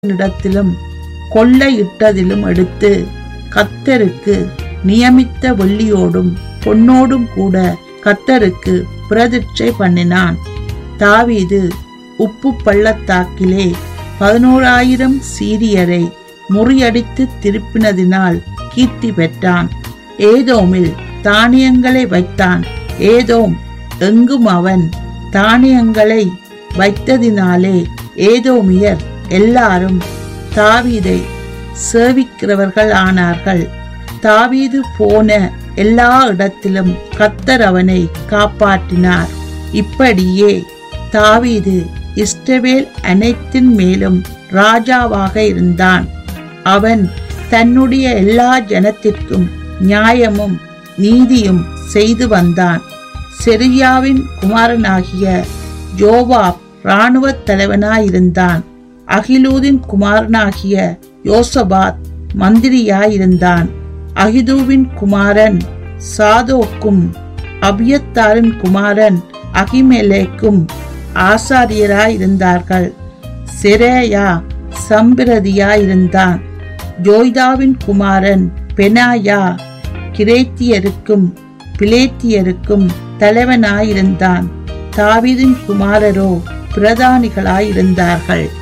இடத்திலும் கொள்ளையிட்டதிலும் எடுத்து கத்தருக்கு நியமித்த வெள்ளியோடும் பொன்னோடும் கூட கத்தருக்கு பிரதிட்சை பண்ணினான் தாவீது உப்பு பள்ளத்தாக்கிலே பதினோராயிரம் சீரியரை முறியடித்து திருப்பினதினால் கீர்த்தி பெற்றான் ஏதோமில் தானியங்களை வைத்தான் ஏதோம் எங்கும் அவன் தானியங்களை வைத்ததினாலே ஏதோமியர் எல்லாரும் தாவீதை சேவிக்கிறவர்கள் ஆனார்கள் தாவீது போன எல்லா இடத்திலும் கத்தர் அவனை காப்பாற்றினார் இப்படியே தாவீது இஸ்ரவேல் அனைத்தின் மேலும் ராஜாவாக இருந்தான் அவன் தன்னுடைய எல்லா ஜனத்திற்கும் நியாயமும் நீதியும் செய்து வந்தான் செரியாவின் குமாரனாகிய யோவாப் இராணுவ தலைவனாயிருந்தான் அகிலூதின் குமாரனாகிய யோசபாத் மந்திரியாயிருந்தான் அகிதூவின் குமாரன் சாதோக்கும் அபியத்தாரின் குமாரன் அகிமெலேக்கும் ஆசாரியராயிருந்தார்கள் செரேயா சம்பிரதியாயிருந்தான் ஜோய்தாவின் குமாரன் பெனாயா கிரேத்தியருக்கும் பிலேத்தியருக்கும் தலைவனாயிருந்தான் தாவீதின் குமாரரோ பிரதானிகளாயிருந்தார்கள்